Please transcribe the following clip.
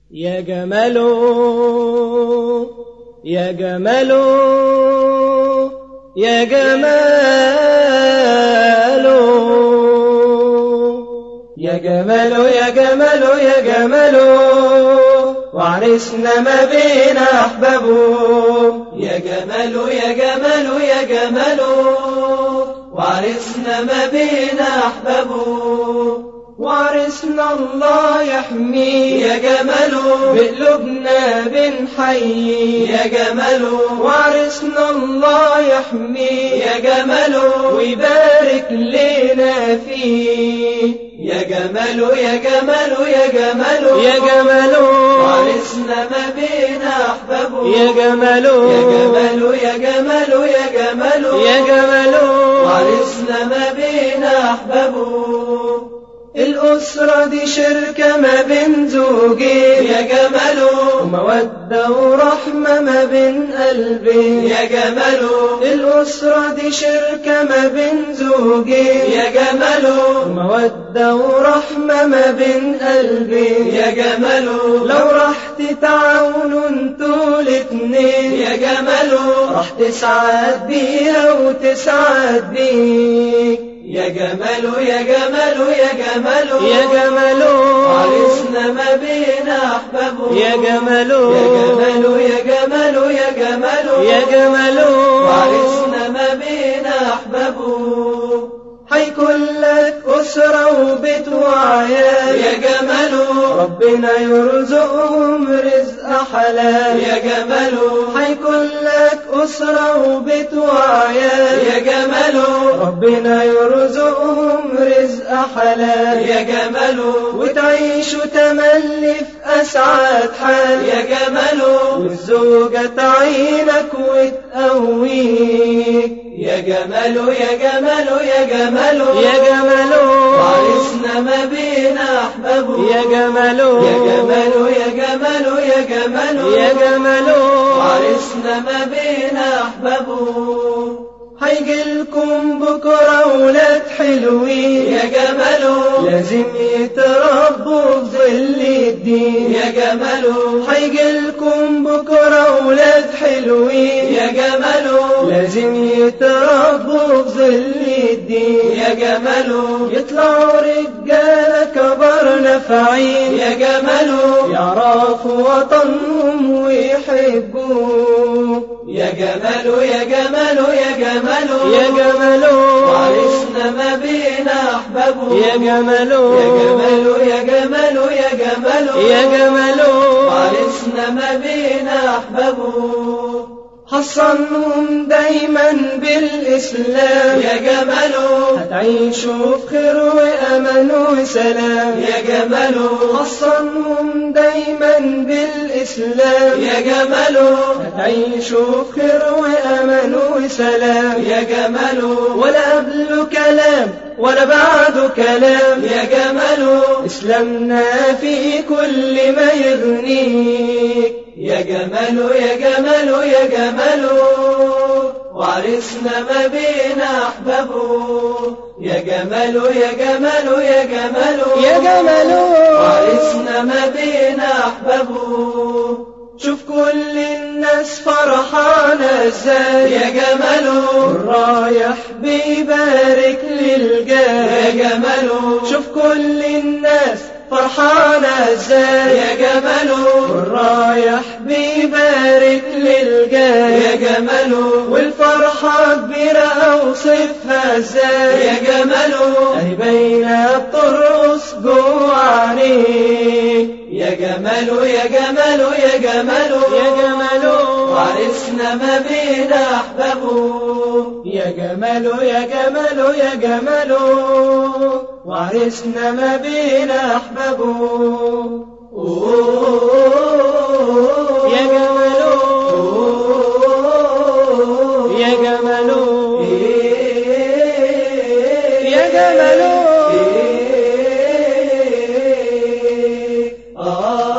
يا جمال يا جمال يا جمال يا جمال يا جمال يا جمال وعرسنا ما بين أحبابه يا جمال يا جمال يا جمال وعرسنا ما بين أحبابه وعرسنا الله يحميه يا جمال بقلوبنا بنحييه يا جمال وعرسنا الله يحميه يا جمال ويبارك لنا فيه يا جمال يا جمال يا جمال يا جمال وعرسنا ما بين أحبابه يا جمال يا جمال يا جمال يا جمال يا جمال وعرسنا ما بين أحبابه الأسرة دي شركة ما بين زوجين يا جمال ومودة ورحمة ما بين قلبين يا جمال الأسرة دي شركة ما بين زوجين يا جمال ومودة ورحمة ما بين قلبين يا جمال لو راح تتعاونوا انتوا الاتنين يا جمال راح تسعد بيها وتسعد بيك يا جمال يا جمال يا جمال يا جمال عرسنا ما بين أحبابه يا جمال يا جمال يا جمال يا جمال يا جمال وعرسنا ما بين أحبابه هيكون لك أسرة وبيت وعيال يا جمال ربنا يرزقهم رزق حلال يا جمال هيكون لك أسرة وبيت وعيال يا جمال ربنا يرزقهم رزق حلال يا جمال وتعيشوا تملي في أسعد حال يا جمال والزوجة تعينك وتقويك يا جمال يا جمال يا جمال يا جمال وعرسنا ما بين أحبابه يا جمال يا جمال يا جمال يا جمال يا جمال وعرسنا ما بين أحبابه هيجيلكم بكرة ولاد حلوين يا جمال لازم يتربوا في ظل الدين يا جمال هيجيلكم بكرة ولاد حلوين يا جمال لازم يتربوا في ظل الدين يا جمال يطلعوا رجالة كبار نفعين يا جمال يعرفوا وطنهم ويحبوه يا جمال يا جمال يا جمال يا جمال وعرسنا ما بين أحبابه يا جمال يا جمال يا جمال يا جمال يا جمال وعرسنا ما بين أحبابه حصنهم دايما بالإسلام يا جمال هتعيشوا في خير وأمان وسلام يا جمال حصنهم دايما بالإسلام يا جمال هتعيشوا في خير وأمان وسلام يا جمال ولا قبله كلام ولا بعده كلام يا جمال إسلامنا في كل ما يغنيك يا جمال يا جمال يا جمال وعرسنا ما بين أحبابه يا جمال يا جمال يا جمال يا جمال وعرسنا ما بين أحبابه شوف كل الناس فرحانة ازاي يا جمال رايح بيبارك يا للجاي جمال شوف كل الناس فرحانة ازاي يا جمال رايح بيبارك يا للجاي جمال والفرحة كبيرة اوصفها ازاي يا جمال اهي باينة بترقص جوه عينيك يا جمال يا جمال يا جمال يا جمال وعرسنا ما بين أحبابه يا جمال يا جمال يا جمال وعرسنا ما بين أحبابه يا جمال يا جمال يا جمال آه